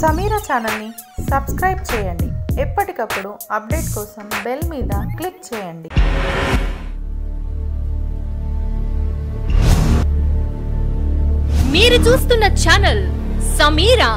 సమీరా ఛానల్ని సబ్స్క్రైబ్ చేయండి ఎప్పటికప్పుడు అప్డేట్ కోసం బెల్ మీద క్లిక్ చేయండి మీరు చూస్తున్న ఛానల్ సమీరా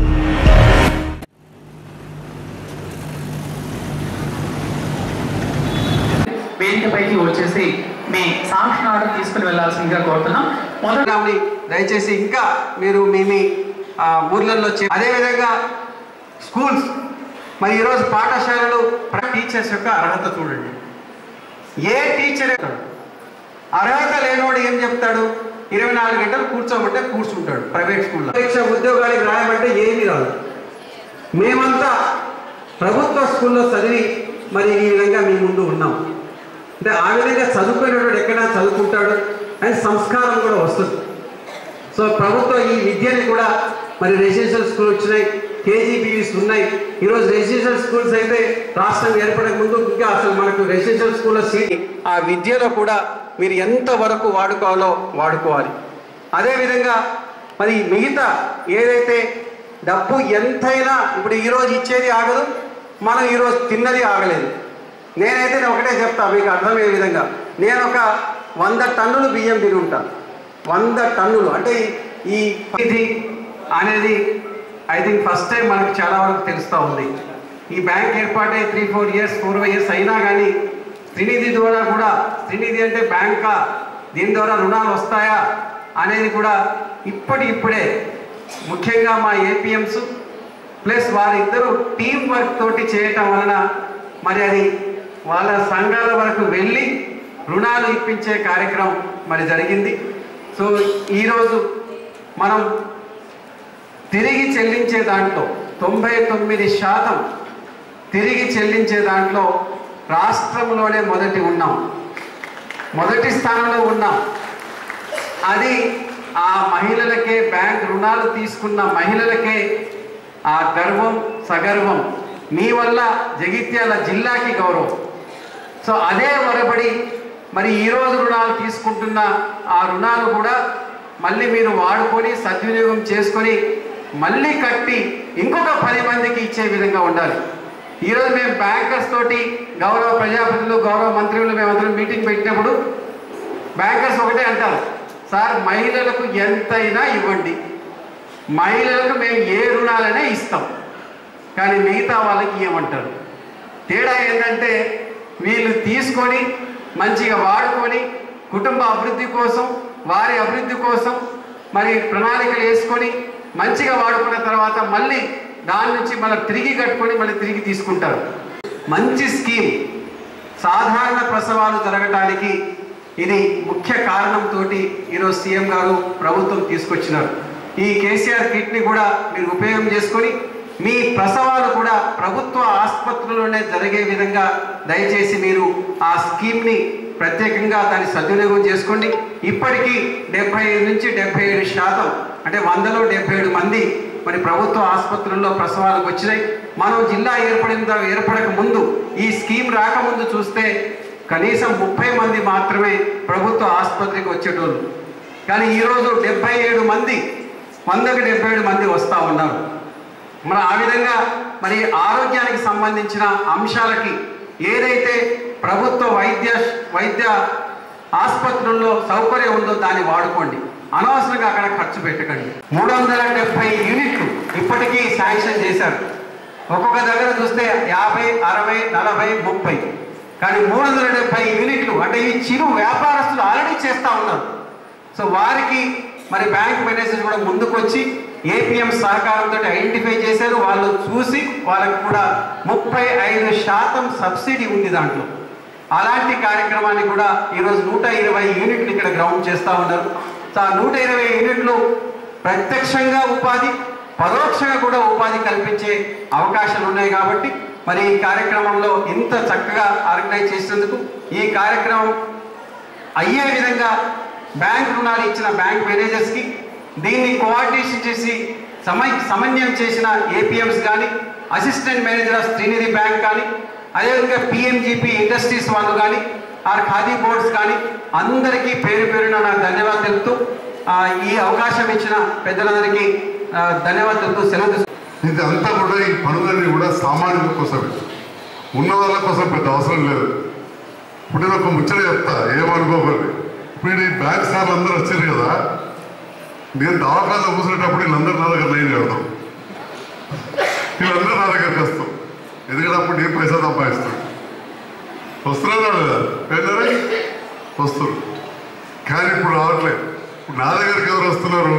వేదికపైకి వచ్చేసి మీ సాక్షినాడు తీసుకుని వెళ్ళాల్సిందిగా కోరుతున్నాం మొదట ప్రోగ్రామ్ని దయచేసి ఇంకా మీరు మీ మీ ఆ, ఊర్లలో చే- అదేవిధంగా స్కూల్స్ మరి ఈరోజు పాఠశాలలు టీచర్స్ యొక్క అర్హత చూడండి ఏ టీచర్ అర్హత లేనివాడు ఏం చెప్తాడు ఇరవై నాలుగు గంటలు కూర్చోమంటే కూర్చుంటాడు ప్రైవేట్ స్కూల్లో పరీక్ష ఉద్యోగానికి రాయమంటే ఏమీ రాదు మేమంతా ప్రభుత్వ స్కూల్లో చదివి మరి ఈ విధంగా మీ ముందు ఉన్నాం అంటే ఆ విధంగా చదువుకునేవాడు ఎక్కడా చదువుకుంటాడు అని సంస్కారం కూడా వస్తుంది సో ప్రభుత్వం ఈ విద్యని కూడా మరి రెసిడెన్షియల్ స్కూల్ వచ్చినాయి కేజీబీవీస్ ఉన్నాయి ఈరోజు రెసిడెన్షియల్ స్కూల్స్ అయితే రాష్ట్రం ఏర్పడక ముందు ఇంకా అసలు మనకు రెసిడెన్షియల్ స్కూల్లో సీట్ ఆ విద్యలో కూడా మీరు ఎంత వరకు వాడుకోవాలో వాడుకోవాలి అదేవిధంగా మరి మిగతా ఏదైతే డబ్బు ఎంతైనా ఇప్పుడు ఈరోజు ఇచ్చేది ఆగదు మనం ఈరోజు తిన్నది ఆగలేదు నేనైతే నేను ఒకటే చెప్తా మీకు అర్థమయ్యే విధంగా నేను ఒక వంద టన్నులు బియ్యం తిని ఉంటాను వంద టన్నులు అంటే ఈ ఇది అనేది ఐ థింక్ ఫస్ట్ టైం మనకు చాలా వరకు తెలుస్తూ ఉంది ఈ బ్యాంక్ ఏర్పాటై three four years four years అయినా కానీ శ్రీనిధి ద్వారా కూడా శ్రీనిధి అంటే బ్యాంకా దీని ద్వారా రుణాలు వస్తాయా అనేది కూడా ఇప్పటి ఇప్పుడే ముఖ్యంగా మా ఏపీఎంస్ ప్లస్ వారిద్దరూ టీం వర్క్ తోటి చేయటం వలన మరి అది వాళ్ళ సంఘాల వరకు వెళ్ళి రుణాలు ఇప్పించే కార్యక్రమం మరి జరిగింది సో ఈరోజు మనం తిరిగి చెల్లించే దాంట్లో తొంభై తొమ్మిది శాతం తిరిగి చెల్లించే దాంట్లో రాష్ట్రంలోనే మొదటి ఉన్నాం మొదటి స్థానంలో ఉన్నాం అది ఆ మహిళలకే బ్యాంక్ రుణాలు తీసుకున్న మహిళలకే ఆ గర్వం సగర్వం మీ వల్ల జగిత్యాల జిల్లాకి గౌరవం సో అదే వరబడి మరి ఈరోజు రుణాలు తీసుకుంటున్న ఆ రుణాలు కూడా మళ్ళీ మీరు వాడుకొని సద్వినియోగం చేసుకొని మళ్ళీ కట్టి ఇంకొక పది మందికి ఇచ్చే విధంగా ఉండాలి ఈరోజు మేము బ్యాంకర్స్ తోటి గౌరవ ప్రజాప్రతినిధులు గౌరవ మంత్రులు మేమందరం మీటింగ్ పెట్టినప్పుడు బ్యాంకర్స్ ఒకటే అంటారు సార్ మహిళలకు ఎంతైనా ఇవ్వండి మహిళలకు మేము ఏ రుణాలనే ఇస్తాం కానీ మిగతా వాళ్ళకి ఇవ్వమంటారు తేడా ఏంటంటే వీళ్ళు తీసుకొని మంచిగా వాడుకొని కుటుంబ అభివృద్ధి కోసం వారి అభివృద్ధి కోసం మరి ప్రణాళికలు వేసుకొని మంచిగా వాడుకున్న తర్వాత మళ్ళీ దాని నుంచి మళ్ళీ తిరిగి కట్టుకొని మళ్ళీ తిరిగి తీసుకుంటారు మంచి స్కీమ్ సాధారణ ప్రసవాలు జరగటానికి ఇది ముఖ్య కారణంతో ఈరోజు సీఎం గారు ప్రభుత్వం తీసుకొచ్చినారు ఈ కేసీఆర్ కిట్ని కూడా మీరు ఉపయోగం చేసుకొని మీ ప్రసవాలు కూడా ప్రభుత్వ ఆసుపత్రుల్లోనే జరిగే విధంగా దయచేసి మీరు ఆ స్కీమ్ని ప్రత్యేకంగా దాన్ని సద్వినియోగం చేసుకోండి ఇప్పటికీ డెబ్బై ఐదు నుంచి డెబ్బై ఏడు శాతం అంటే వందలో డెబ్బై ఏడు మంది మరి ప్రభుత్వ ఆసుపత్రుల్లో ప్రసవాలకు వచ్చినాయి మనం జిల్లా ఏర్పడిన త- ఏర్పడక ముందు ఈ స్కీమ్ రాకముందు చూస్తే కనీసం ముప్పై మంది మాత్రమే ప్రభుత్వ ఆసుపత్రికి వచ్చేటోళ్ళు కానీ ఈరోజు డెబ్బై ఏడు మంది వందకు డెబ్బై ఏడు మంది వస్తూ ఉన్నారు మరి ఆ విధంగా మరి ఆరోగ్యానికి సంబంధించిన అంశాలకి ఏదైతే ప్రభుత్వ వైద్య వైద్య ఆసుపత్రుల్లో సౌకర్యం ఉందో దాన్ని వాడుకోండి అనవసరంగా అక్కడ ఖర్చు పెట్టకండి మూడు వందల డెబ్బై యూనిట్లు ఇప్పటికీ శాంక్షన్ చేశారు ఒక్కొక్క దగ్గర చూస్తే యాభై అరవై నలభై ముప్పై కానీ మూడు వందల డెబ్బై యూనిట్లు అంటే ఈ చిరు వ్యాపారస్తులు ఆల్రెడీ చేస్తూ ఉన్నారు సో వారికి మరి బ్యాంక్ మేనేజర్ కూడా ముందుకొచ్చి ఏపీఎం సహకారంతో ఐడెంటిఫై చేశారు వాళ్ళు చూసి వాళ్ళకి కూడా ముప్పై ఐదు శాతం సబ్సిడీ ఉంది దాంట్లో అలాంటి కార్యక్రమాన్ని కూడా ఈరోజు నూట ఇరవై యూనిట్లు ఇక్కడ గ్రౌండ్ చేస్తూ ఉన్నారు సో ఆ నూట ఇరవై యూనిట్లు ప్రత్యక్షంగా ఉపాధి పరోక్షంగా కూడా ఉపాధి కల్పించే అవకాశాలు ఉన్నాయి కాబట్టి మరి ఈ కార్యక్రమంలో ఇంత చక్కగా ఆర్గనైజ్ చేసినందుకు ఈ కార్యక్రమం అయ్యే విధంగా బ్యాంక్ రుణాలు ఇచ్చిన బ్యాంక్ మేనేజర్స్కి దీన్ని కోఆర్డినేషన్ చేసి సమ సమన్వయం చేసిన ఏపీఎంస్ కానీ assistant manager of Srinidhi bank కానీ అదేవిధంగా పిఎంజిపి ఇండస్ట్రీస్ వాళ్ళు కానీ ఆర్ ఖాదీ బోర్డ్స్ కానీ అందరికీ పేరు పేరున నాకు ధన్యవాదాలు తెలుపుతూ ఆ, ఈ అవకాశం ఇచ్చిన పెద్దలందరికీ ఆ, ధన్యవాదాలు తెలుపుతూ సెలవు తీసుకు- ఇది అంతా కూడా ఈ పనులన్నీ కూడా సామాన్యుల కోసమే ఉన్న వాళ్ళ కోసం పెద్ద అవసరం లేదు ఇప్పుడు నేను ఒక ముచ్చట చెప్తా ఏమనుకోకండి ఇప్పుడు ఈ బ్యాంక్ సార్లు అందరూ వచ్చారు కదా నేను దవాఖానలో కూర్చునేటప్పుడు వీళ్ళందరూ నా దగ్గర లైన్ కడతాం వీళ్ళందరూ నా దగ్గరికి వస్తాం ఎందుకంటే అప్పుడు నేను పైసా సంపాదిస్తాను వస్తున్నారు లేదా ఏంటారా వస్తారు కానీ ఇప్పుడు రావట్లేదు ఇప్పుడు నా దగ్గరికి ఎవరు వస్తున్నారు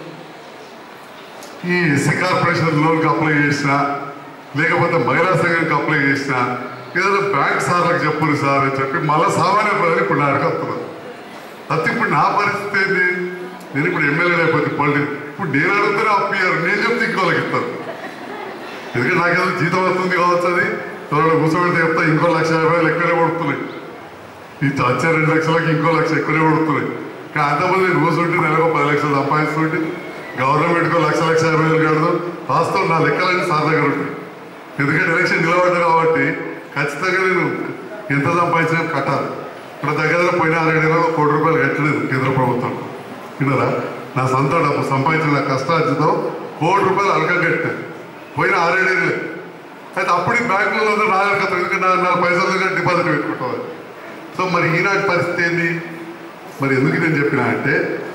ఈ ఎస్సీ కార్పొరేషన్ లోన్కి అప్లై చేసినా లేకపోతే మహిళా సంఘానికి అప్లై చేసినా ఏదైనా బ్యాంక్ సార్లకు చెప్పులు సార్ అని చెప్పి మళ్ళీ సామాన్య ప్రజలు ఇప్పుడు నా అడిగి వస్తున్నారు అయితే ఇప్పుడు నా పరిస్థితి ఏంటి నేను ఇప్పుడు ఎమ్మెల్యే అయిపోతే పొలిటిక్ ఇప్పుడు నేను అడుగుతానే అప్పియారు నేను చెప్తే ఇంకోళ్ళకి ఇస్తారు ఎందుకంటే నాకేదో జీతం వస్తుంది కావచ్చు అది ఎవరైనా కూర్చోబెడితే చెప్తా ఇంకో లక్ష యాభై వేలు ఎక్కువనే పడుతున్నాయి ఈ వచ్చే రెండు లక్షలకి ఇంకో లక్ష ఎక్కువనే పడుతున్నాయి కానీ అంతమంది నేను కూర్చుంటే నెలకు పది లక్షలు సంపాదిస్తుంటే గవర్నమెంట్కో లక్ష లక్ష యాభై వేలు కడదు వాస్తవం నా లెక్కలన్నీ సార్ దగ్గర ఉంటాయి ఎందుకంటే ఎలక్షన్ నిలబడ్డా కాబట్టి ఖచ్చితంగా నేను ఎంత సంపాదించినా కట్టాలి ఇప్పుడు దగ్గర దగ్గర పోయిన ఆరేడు ఒక కోటి రూపాయలు కట్టలేదు కేంద్ర ప్రభుత్వం విన్నారా నా సొంత డబ్బు సంపాదించిన నా కష్టార్జితం కోటి రూపాయలు అలక కట్టాను పోయిన ఆరేడేళ్ళే అయితే అప్పుడు ఈ బ్యాంకులలో అందరూ నా దగ్గర ఎందుకంటే నా నాలుగు పైసల దగ్గర డిపాజిట్ పెట్టుకుంటాం సో మరి ఈనాటి పరిస్థితి ఏంది మరి ఎందుకు నేను చెప్పినా అంటే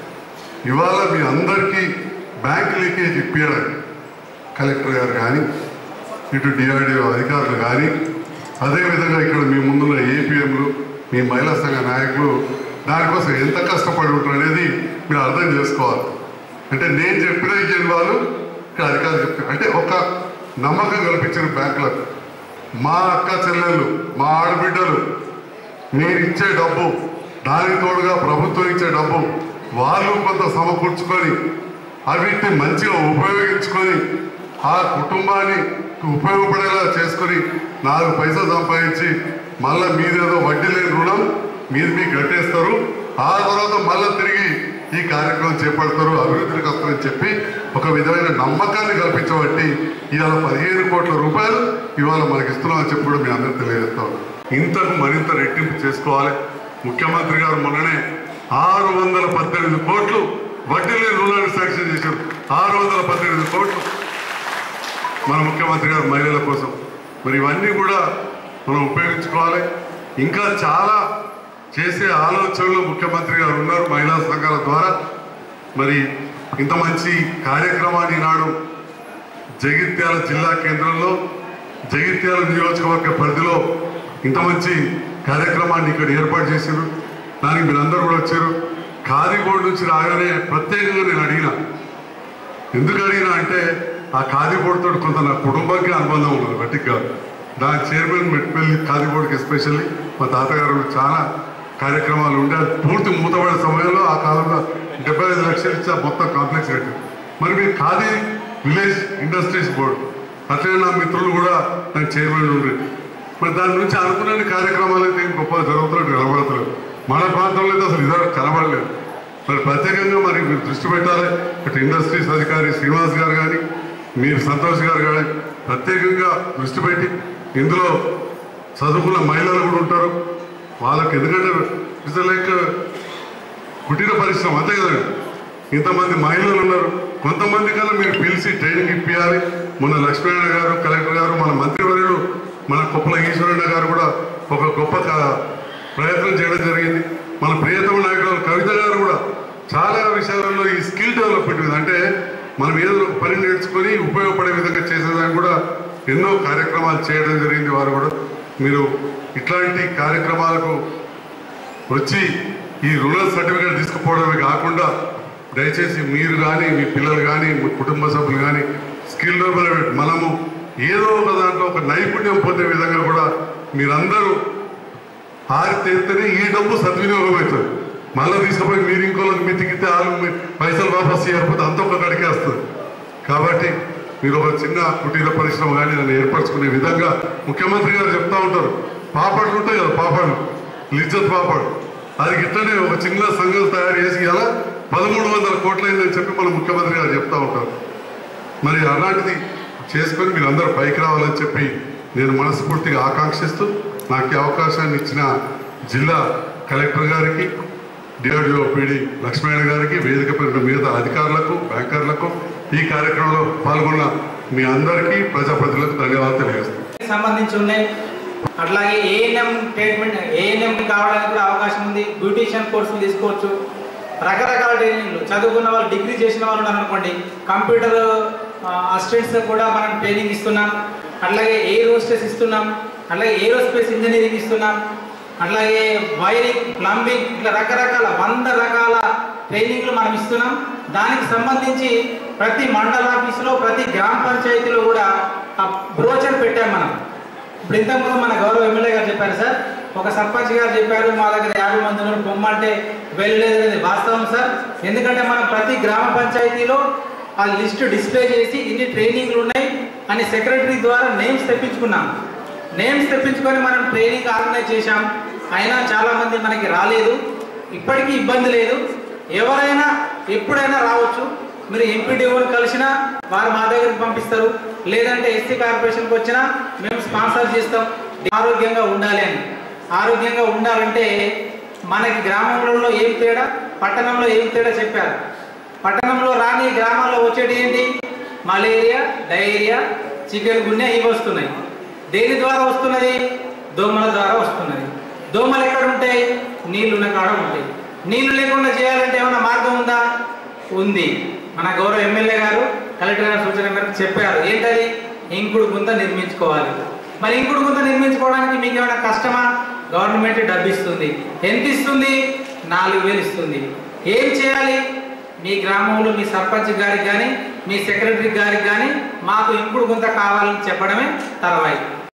ఇవాళ మీ అందరికీ బ్యాంక్ లీకేజ్ ఇప్పించడానికి కలెక్టర్ గారు కానీ ఇటు డిఆర్డిఓ అధికారులు కానీ అదేవిధంగా ఇక్కడ మీ ముందున్న ఏపీఎంలు మీ మహిళా సంఘ నాయకులు దానికోసం ఎంత కష్టపడి ఉంటారు అనేది మీరు అర్థం చేసుకోవాలి అంటే నేను చెప్పిన ఇచ్చిన వాళ్ళు ఇక్కడ అధికారులు చెప్తారు అంటే ఒక నమ్మకం కల్పించిన బ్యాంకులకు మా అక్క చెల్లెళ్ళు మా ఆడబిడ్డలు మీరు ఇచ్చే డబ్బు దానికి తోడుగా ప్రభుత్వం ఇచ్చే డబ్బు వాళ్ళు కొంత సమకూర్చుకొని అవిటిని మంచిగా ఉపయోగించుకొని ఆ కుటుంబాన్ని ఉపయోగపడేలా చేసుకొని నాలుగు పైసలు సంపాదించి మళ్ళీ మీరేదో వడ్డీ లేని రుణం మీరు మీకు కట్టేస్తారు ఆ తర్వాత మళ్ళీ తిరిగి ఈ కార్యక్రమం చేపడతారు అభివృద్ధికి వస్తారని చెప్పి ఒక విధమైన నమ్మకాన్ని కల్పించబట్టి ఇవాళ పదిహేను కోట్ల రూపాయలు ఇవాళ మనకి ఇస్తున్నామని చెప్పి కూడా మీ అందరూ తెలియజేస్తాం ఇంతకు మరింత రెట్టింపు చేసుకోవాలి ముఖ్యమంత్రి గారు మొన్ననే ఆరు వందల పద్దెనిమిది కోట్లు వడ్డీ లేని రుణాన్ని శాంక్షన్ చేశారు ఆరు వందల పద్దెనిమిది కోట్లు మన ముఖ్యమంత్రి గారు మహిళల కోసం మరి ఇవన్నీ కూడా మనం ఉపయోగించుకోవాలి ఇంకా చాలా చేసే ఆలోచనలు ముఖ్యమంత్రి గారు ఉన్నారు మహిళా సంఘాల ద్వారా మరి ఇంత మంచి కార్యక్రమాన్ని ఈనాడు జగిత్యాల జిల్లా కేంద్రంలో జగిత్యాల నియోజకవర్గ పరిధిలో ఇంత మంచి కార్యక్రమాన్ని ఇక్కడ ఏర్పాటు చేశారు దానికి మీరందరూ కూడా వచ్చారు కారిగోడ్ నుంచి రాగానే ప్రత్యేకంగా నేను అడిగిన ఎందుకు అడిగినా అంటే ఆ కాదిబోర్డుతో కొంత నా కుటుంబానికి అనుబంధం ఉన్నది గట్టిగా దాని చైర్మన్ మెట్పల్లి కాదిబోర్డుకి ఎస్పెషల్లీ మా తాతగారు చాలా కార్యక్రమాలు ఉండే అది పూర్తి మూతపడే సమయంలో ఆ కాలంలో డెబ్బై ఐదు లక్షలు ఇచ్చి ఆ మొత్తం కాంప్లెక్స్ కట్టారు మరి మీరు ఖాదీ విలేజ్ ఇండస్ట్రీస్ బోర్డు అట్లనే నా మిత్రులు కూడా నాకు చైర్మన్ ఉండే మరి దాని నుంచి అనుకున్న కార్యక్రమాలు అయితే గొప్ప జరుగుతున్నట్టు కనబడతలేదు మన ప్రాంతంలో అయితే అసలు ఇదే కనబడలేదు మరి ప్రత్యేకంగా మరి మీరు దృష్టి పెట్టాలి అటు ఇండస్ట్రీస్ అధికారి శ్రీనివాస్ గారు కానీ మీరు సంతోష్ గారు కానీ ప్రత్యేకంగా దృష్టి పెట్టి ఇందులో చదువుకున్న మహిళలు కూడా ఉంటారు వాళ్ళకి ఎందుకంటే ఇట్స్ లైక్ కుటీర పరిశ్రమ అంతే కదండి ఇంతమంది మహిళలు ఉన్నారు కొంతమంది కల్లా మీరు పిలిచి ట్రైనింగ్ ఇప్పించాలి మొన్న లక్ష్మీనారాయణ గారు కలెక్టర్ గారు మన మంత్రివర్యులు మన కొప్పల ఈశ్వరన్న గారు కూడా ఒక గొప్ప క- ప్రయత్నం చేయడం జరిగింది మన ప్రియతమ నాయకులు కవిత గారు కూడా చాలా విషయాలలో ఈ స్కిల్ డెవలప్మెంట్ మీద అంటే మనం ఏదో ఒక పని నేర్చుకొని ఉపయోగపడే విధంగా చేసేదానికి కూడా ఎన్నో కార్యక్రమాలు చేయడం జరిగింది వారు కూడా మీరు ఇట్లాంటి కార్యక్రమాలకు వచ్చి ఈ రూరల్ సర్టిఫికేట్ తీసుకుపోవడమే కాకుండా దయచేసి మీరు కానీ మీ పిల్లలు కానీ మీ కుటుంబ సభ్యులు కానీ స్కిల్ డెవలప్మెంట్ మనము ఏదో ఒక దాంట్లో ఒక నైపుణ్యం పొందే విధంగా కూడా మీరందరూ ఆరితేస్తేనే ఈ డబ్బు సద్వినియోగం అవుతుంది మళ్ళీ తీసుకుపోయి మీరు ఇంకోళ్ళకి మితికితే వాళ్ళు మీ పైసలు వాపస్ చేయకపోతే అంత ఒక గడికే వస్తుంది కాబట్టి మీరు ఒక చిన్న కుటీర పరిశ్రమ కానీ దాన్ని ఏర్పరచుకునే విధంగా ముఖ్యమంత్రి గారు చెప్తా ఉంటారు పాపడ్లు ఉంటాయి కదా పాపడ్లు లిజ్జత్ పాపడ్ అది ఇట్లనే ఒక చిన్న సంఘం తయారు చేసి ఇలా పదమూడు వందల కోట్లయిందని చెప్పి మన ముఖ్యమంత్రి గారు చెప్తా ఉంటారు మరి అలాంటిది చేసుకొని మీరు అందరూ పైకి రావాలని చెప్పి నేను మనస్ఫూర్తిగా ఆకాంక్షిస్తూ నాకు ఈ అవకాశాన్ని ఇచ్చిన జిల్లా కలెక్టర్ గారికి డిఆర్డిఓ పిడి లక్ష్మణ గారికి వేదిక పైన మిగతా అధికారులకు బ్యాంకర్లకు ఈ కార్యక్రమంలో పాల్గొన్న మీ అందరికీ ప్రజాప్రతినిధులకు ధన్యవాదాలు తెలియజేస్తాను సంబంధించి ఉన్నాయి అట్లాగే ఏఎన్ఎం ట్రీట్మెంట్ ఏఎన్ఎం కావడానికి కూడా అవకాశం ఉంది బ్యూటీషియన్ కోర్సులు తీసుకోవచ్చు రకరకాల ట్రైనింగ్లు చదువుకున్న వాళ్ళు డిగ్రీ చేసిన వాళ్ళు ఉన్నారు అనుకోండి కంప్యూటర్ అసిస్టెంట్స్ కూడా మనం ట్రైనింగ్ ఇస్తున్నాం అట్లాగే ఎయిర్ హోస్టెస్ ఇస్తున్నాం అట్లాగే ఏరోస్పేస్ ఇంజనీరింగ్ ఇస్తున్నాం అట్లాగే వైరింగ్ ప్లంబింగ్ ఇట్లా రకరకాల వంద రకాల ట్రైనింగ్లు మనం ఇస్తున్నాం దానికి సంబంధించి ప్రతి మండల ఆఫీసులో ప్రతి గ్రామ పంచాయతీలో కూడా ఆ బ్రోచర్ పెట్టాం మనం ఇప్పుడు ఇంతకుముందు మన గౌరవ ఎమ్మెల్యే గారు చెప్పారు సార్ ఒక సర్పంచ్ గారు చెప్పారు మా దగ్గర యాభై మంది ఉన్నారు పొమ్మంటే వెళ్ళలేదు అనేది వాస్తవం సార్ ఎందుకంటే మనం ప్రతి గ్రామ పంచాయతీలో ఆ లిస్ట్ డిస్ప్లే చేసి ఇన్ని ట్రైనింగ్లు ఉన్నాయి అని సెక్రటరీ ద్వారా నేమ్స్ తెప్పించుకున్నాం నేమ్స్ తెప్పించుకొని మనం ట్రైనింగ్ ఆర్గనైజ్ చేశాం అయినా చాలామంది మనకి రాలేదు ఇప్పటికీ ఇబ్బంది లేదు ఎవరైనా ఎప్పుడైనా రావచ్చు మీరు ఎంపీడీఓని కలిసినా వారు మా దగ్గరికి పంపిస్తారు లేదంటే ఎస్సీ కార్పొరేషన్కి వచ్చినా మేము స్పాన్సర్ చేస్తాం ఆరోగ్యంగా ఉండాలి అని ఆరోగ్యంగా ఉండాలంటే మనకి గ్రామంలో ఏం తేడా పట్టణంలో ఏం తేడా చెప్పారు పట్టణంలో రాని గ్రామాల్లో వచ్చేటి ఏంటి మలేరియా డయేరియా చికెన్ గున్యా ఇవి వస్తున్నాయి దేని ద్వారా వస్తున్నది దోమల ద్వారా వస్తున్నది దోమలు ఎక్కడ ఉంటాయి నీళ్లున్న కాడ ఉంటాయి నీళ్లు లేకుండా చేయాలంటే ఏమైనా మార్గం ఉందా ఉంది మన గౌరవ ఎమ్మెల్యే గారు కలెక్టర్ గారి సూచన మేరకు చెప్పారు ఏంటది ఇంకుడు గుంత నిర్మించుకోవాలి మరి ఇంకుడు గుంత నిర్మించుకోవడానికి మీకు ఏమైనా కష్టమా గవర్నమెంట్ డబ్బు ఇస్తుంది ఎంత ఇస్తుంది నాలుగు వేలు ఇస్తుంది ఏం చేయాలి మీ గ్రామంలో మీ సర్పంచ్ గారికి కానీ మీ సెక్రటరీ గారికి కానీ మాకు ఇంకుడు గుంత కావాలని చెప్పడమే తర్వాయి